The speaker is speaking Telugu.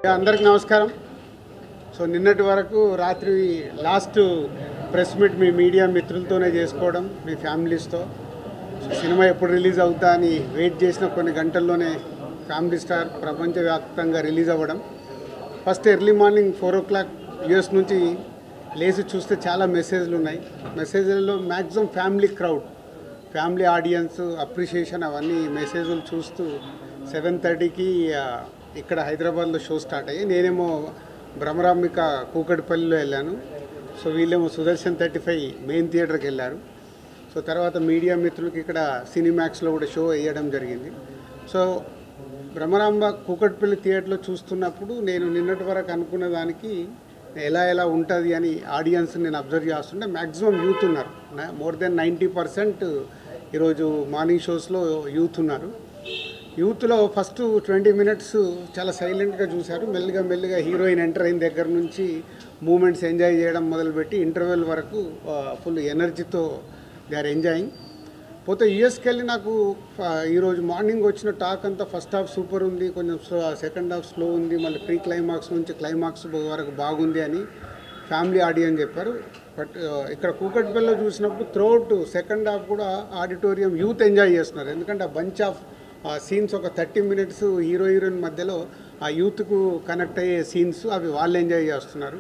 అందరికి నమస్కారం సో నిన్నటి వరకు రాత్రి లాస్ట్ ప్రెస్ మీట్ మీ మీడియా మిత్రులతోనే చేసుకోవడం మీ ఫ్యామిలీస్తో సో సినిమా ఎప్పుడు రిలీజ్ అవుతా అని వెయిట్ చేసిన కొన్ని గంటల్లోనే ఫ్యామిలీ స్టార్ ప్రపంచవ్యాప్తంగా రిలీజ్ అవ్వడం first early morning four o'clock US నుంచి లేచి చూస్తే చాలా మెసేజ్లు ఉన్నాయి మెసేజ్లలో maximum family crowd family audience appreciation అవన్నీ మెసేజ్లు చూస్తూ సెవెన్ థర్టీకి ఇక్కడ హైదరాబాద్లో షో స్టార్ట్ అయ్యి నేనేమో భ్రమరాంబిక కూకటిపల్లిలో వెళ్ళాను సో వీళ్ళేమో సుదర్శన్ థర్టీ ఫైవ్ మెయిన్ థియేటర్కి వెళ్ళారు సో తర్వాత మీడియా మిత్రులకి ఇక్కడ సినిమాక్స్లో కూడా షో వేయడం జరిగింది సో భ్రమరాంబ కూకట్పల్లి థియేటర్లో చూస్తున్నప్పుడు నేను నిన్నటి వరకు అనుకున్న దానికి ఎలా ఎలా ఉంటుంది అని ఆడియన్స్ నేను అబ్జర్వ్ చేస్తుంటే మ్యాక్సిమం యూత్ ఉన్నారు మోర్ దెన్ నైంటీ పర్సెంట్ ఈరోజు మార్నింగ్ షోస్లో యూత్ ఉన్నారు యూత్లో ఫస్ట్ ట్వంటీ మినిట్స్ చాలా సైలెంట్గా చూశారు మెల్లిగా మెల్లిగా హీరోయిన్ ఎంటర్ అయిన దగ్గర నుంచి మూమెంట్స్ ఎంజాయ్ చేయడం మొదలుపెట్టి ఇంటర్వెల్ వరకు ఫుల్ ఎనర్జీతో దే ఆర్ ఎంజాయింగ్ పోతే యూఎస్కి వెళ్ళి నాకు ఫ- ఈరోజు మార్నింగ్ వచ్చిన టాక్ అంతా ఫస్ట్ హాఫ్ సూపర్ ఉంది కొంచెం సెకండ్ హాఫ్ స్లో ఉంది మళ్ళీ ప్రీ క్లైమాక్స్ నుంచి క్లైమాక్స్ వరకు బాగుంది అని ఫ్యామిలీ ఆడియన్స్ చెప్పారు బట్ ఇక్కడ కూకట్పల్లిలో చూసినప్పుడు త్రోట్ సెకండ్ హాఫ్ కూడా ఆడిటోరియం యూత్ ఎంజాయ్ చేస్తున్నారు ఎందుకంటే ఆ బంచ్ ఆఫ్ సీన్స్ ఒక థర్టీ మినిట్స్ హీరో హీరోయిన్ మధ్యలో ఆ యూత్కు కనెక్ట్ అయ్యే సీన్స్ అవి వాళ్ళు ఎంజాయ్ చేస్తున్నారు